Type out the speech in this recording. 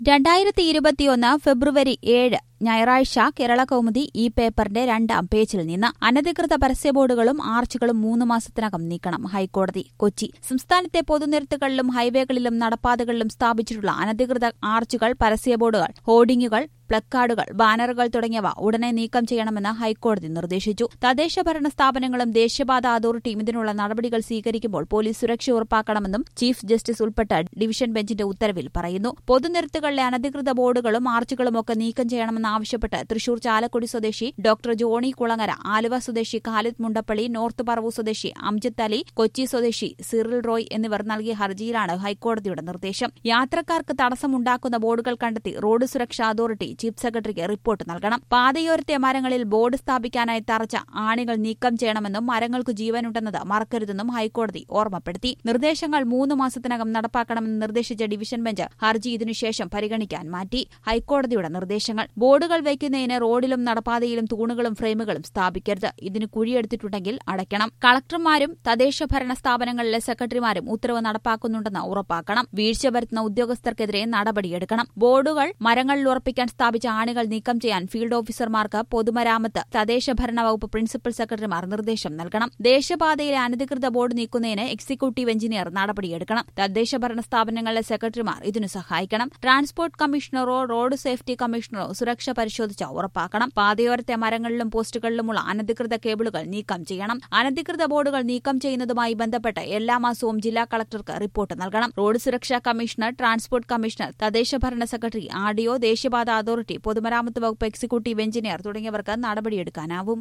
രണ്ടായിരത്തി ഇരുപത്തിയൊന്ന് ഫെബ്രുവരി ഏഴ് ഞായറാഴ്ച കേരള കൗമുദി ഈ പേപ്പറിന്റെ രണ്ടാം പേജിൽ നിന്ന് അനധികൃത പരസ്യബോർഡുകളും ആർച്ചുകളും മൂന്ന് മാസത്തിനകം നീക്കണം ഹൈക്കോടതി കൊച്ചി സംസ്ഥാനത്തെ പൊതുനിരത്തുകളിലും ഹൈവേകളിലും നടപ്പാതകളിലും സ്ഥാപിച്ചിട്ടുള്ള അനധികൃത ആർച്ചുകൾ പരസ്യബോർഡുകൾ ഹോർഡിംഗുകൾ പ്ലക്കാർഡുകൾ ബാനറുകൾ തുടങ്ങിയവ ഉടനെ നീക്കം ചെയ്യണമെന്ന് ഹൈക്കോടതി നിർദ്ദേശിച്ചു തദ്ദേശ ഭരണ സ്ഥാപനങ്ങളും ദേശീയപാത അതോറിറ്റിയും ഇതിനുള്ള നടപടികൾ സ്വീകരിക്കുമ്പോൾ പോലീസ് സുരക്ഷ ഉറപ്പാക്കണമെന്നും ചീഫ് ജസ്റ്റിസ് ഉൾപ്പെട്ട ഡിവിഷൻ ബെഞ്ചിന്റെ ഉത്തരവിൽ പറയുന്നു പൊതുനിരത്തുകളിലെ അനധികൃത ബോർഡുകളും ആർച്ചുകളും ഒക്കെ നീക്കം ചെയ്യണമെന്ന് ആവശ്യപ്പെട്ട് തൃശൂർ ചാലക്കുടി സ്വദേശി ഡോക്ടർ ജോണി കുളങ്ങര ആലുവ സ്വദേശി ഖാലിദ് മുണ്ടപ്പള്ളി നോർത്ത് പറവൂർ സ്വദേശി അംജദ് അലി കൊച്ചി സ്വദേശി സിറിൽ റോയ് എന്നിവർ നൽകിയ ഹർജിയിലാണ് ഹൈക്കോടതിയുടെ നിർദ്ദേശം യാത്രക്കാർക്ക് തടസ്സമുണ്ടാക്കുന്ന ബോർഡുകൾ കണ്ടെത്തി റോഡ് സുരക്ഷാ അതോറിറ്റി ചീഫ് സെക്രട്ടറിക്ക് റിപ്പോർട്ട് നൽകണം പാതയോരത്തെ മരങ്ങളിൽ ബോർഡ് സ്ഥാപിക്കാനായി തറച്ച ആണികൾ നീക്കം ചെയ്യണമെന്നും മരങ്ങൾക്ക് ജീവനുണ്ടെന്നത് മറക്കരുതെന്നും ഹൈക്കോടതി ഓർമ്മപ്പെടുത്തി നിർദ്ദേശങ്ങൾ മൂന്ന് മാസത്തിനകം നടപ്പാക്കണമെന്ന് നിർദ്ദേശിച്ച ഡിവിഷൻ ബെഞ്ച് ഹർജി ഇതിനുശേഷം പരിഗണിക്കാൻ മാറ്റി ഹൈക്കോടതിയുടെ നിർദ്ദേശങ്ങൾ ബോർഡുകൾ വയ്ക്കുന്നതിന് റോഡിലും നടപ്പാതയിലും തൂണുകളും ഫ്രെയിമുകളും സ്ഥാപിക്കരുത് ഇതിന് കുഴിയെടുത്തിട്ടുണ്ടെങ്കിൽ അടയ്ക്കണം കളക്ടർമാരും തദ്ദേശ ഭരണ സ്ഥാപനങ്ങളിലെ സെക്രട്ടറിമാരും ഉത്തരവ് നടപ്പാക്കുന്നുണ്ടെന്ന് ഉറപ്പാക്കണം വീഴ്ച വരുത്തുന്ന ഉദ്യോഗസ്ഥർക്കെതിരെ നടപടിയെടുക്കണം ബോർഡുകൾ മരങ്ങളിൽ ഉറപ്പിക്കാൻ സ്ഥാപിച്ച ആണികൾ നീക്കം ചെയ്യാൻ ഫീൽഡ് ഓഫീസർമാർക്ക് പൊതുമരാമത്ത് തദ്ദേശ ഭരണ വകുപ്പ് പ്രിൻസിപ്പൽ സെക്രട്ടറിമാർ നിർദ്ദേശം നൽകണം ദേശപാതയിലെ അനധികൃത ബോർഡ് നീക്കുന്നതിന് എക്സിക്യൂട്ടീവ് എഞ്ചിനീയർ നടപടിയെടുക്കണം തദ്ദേശ ഭരണ സ്ഥാപനങ്ങളിലെ സെക്രട്ടറിമാർ ഇതിനു സഹായിക്കണം ട്രാൻസ്പോർട്ട് കമ്മീഷണറോ റോഡ് സേഫ്റ്റി കമ്മീഷണറോ സുരക്ഷ പരിശോധിച്ച് ഉറപ്പാക്കണം പാതയോരത്തെ മരങ്ങളിലും പോസ്റ്റുകളിലുമുള്ള അനധികൃത കേബിളുകൾ നീക്കം ചെയ്യണം അനധികൃത ബോർഡുകൾ നീക്കം ചെയ്യുന്നതുമായി ബന്ധപ്പെട്ട് എല്ലാ മാസവും ജില്ലാ കളക്ടർക്ക് റിപ്പോർട്ട് നൽകണം റോഡ് സുരക്ഷാ കമ്മീഷണർ ട്രാൻസ്പോർട്ട് കമ്മീഷണർ തദ്ദേശ ഭരണ സെക്രട്ടറി ആർഡിഒ ദേശീയപാത അതോറിറ്റി പൊതുമരാമത്ത് വകുപ്പ് എക്സിക്യൂട്ടീവ് എഞ്ചിനീയർ തുടങ്ങിയവർക്ക് നടപടിയെടുക്കാനാവും